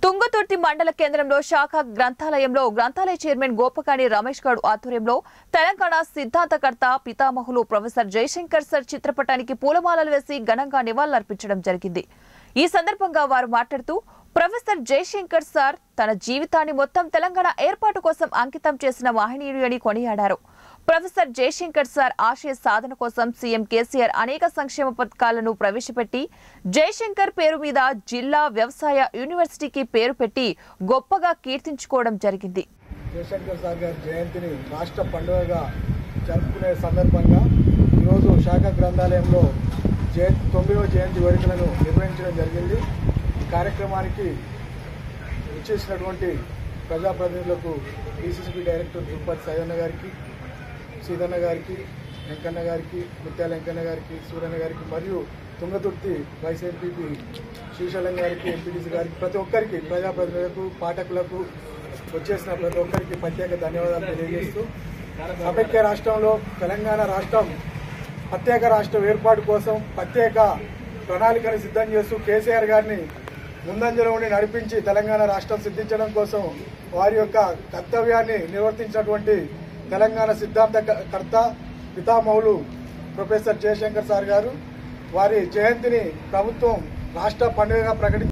తుంగతుర్తి మండల కేంద్రంలో శాఖ గ్రంథాలయంలో గ్రంథాలయ చైర్మన్ గోపకాణి రమేష్ గౌడ్ ఆధ్వర్యంలో తెలంగాణ సిద్ధాంతకర్త పితామహులు ప్రొఫెసర్ జయశంకర్ సర్ చిత్రపటానికి పూలమాలలు వేసి ఘనంగా నివాళులర్పించడం జరిగింది ఈ సందర్భంగా వారు మాట్లాడుతూ ప్రొఫెసర్ జయశంకర్ సార్ తన జీవితాన్ని మొత్తం తెలంగాణ ఏర్పాటు కోసం అంకితం చేసిన వాహినీయుడు అని కొనియాడారు ప్రొఫెసర్ జయశంకర్ సార్ ఆశయ సాధన కోసం సీఎం కేసీఆర్ అనేక సంక్షేమ పథకాలను ప్రవేశపెట్టి జయశంకర్ పేరు మీద జిల్లా వ్యవసాయ యూనివర్సిటీకి పేరు పెట్టి గొప్పగా కీర్తించుకోవడం జరిగింది జయశంకర్ సార్ గారి జయంతిని రాష్ట్ర పండుగగా జరుపుకునే సందర్భంగా ఈరోజు శాఖ గ్రంథాలయంలో జయంతి తొమ్మిదవ జయంతి వేడుకలను నిర్వహించడం జరిగింది ఈ కార్యక్రమానికి ఇచ్చేసినటువంటి ప్రజాప్రతినిధులకు డిసిసిబి డైరెక్టర్ తిరుపతి సయ్యన్న గారికి సీతన్న గారికి వెంకన్న గారికి ముత్యాల వెంకన్న గారికి సూర్యన్న గారికి మరియు తుంగతుర్తి వైస్ ఎంపీపీ శ్రీశైలం గారికి ఎంపీటీసీ గారికి ప్రతి ఒక్కరికి ప్రజాప్రతినిధులకు పాఠకులకు వచ్చేసిన ప్రతి ఒక్కరికి ప్రత్యేక ధన్యవాదాలు తెలియజేస్తూ సమైక్య రాష్ట్రంలో తెలంగాణ రాష్ట్రం ప్రత్యేక రాష్ట్రం ఏర్పాటు కోసం ప్రత్యేక ప్రణాళికను సిద్ధం చేస్తూ కేసీఆర్ గారిని ముందంజలో ఉండి నడిపించి తెలంగాణ రాష్ట్రం సిద్ధించడం కోసం వారి యొక్క కర్తవ్యాన్ని నిర్వర్తించినటువంటి తెలంగాణ సిద్ధాంతకర్త పితామహులు ప్రొఫెసర్ జయశంకర్ సార్ గారు వారి జయంతిని ప్రభుత్వం రాష్ట్ర పండుగగా ప్రకటించి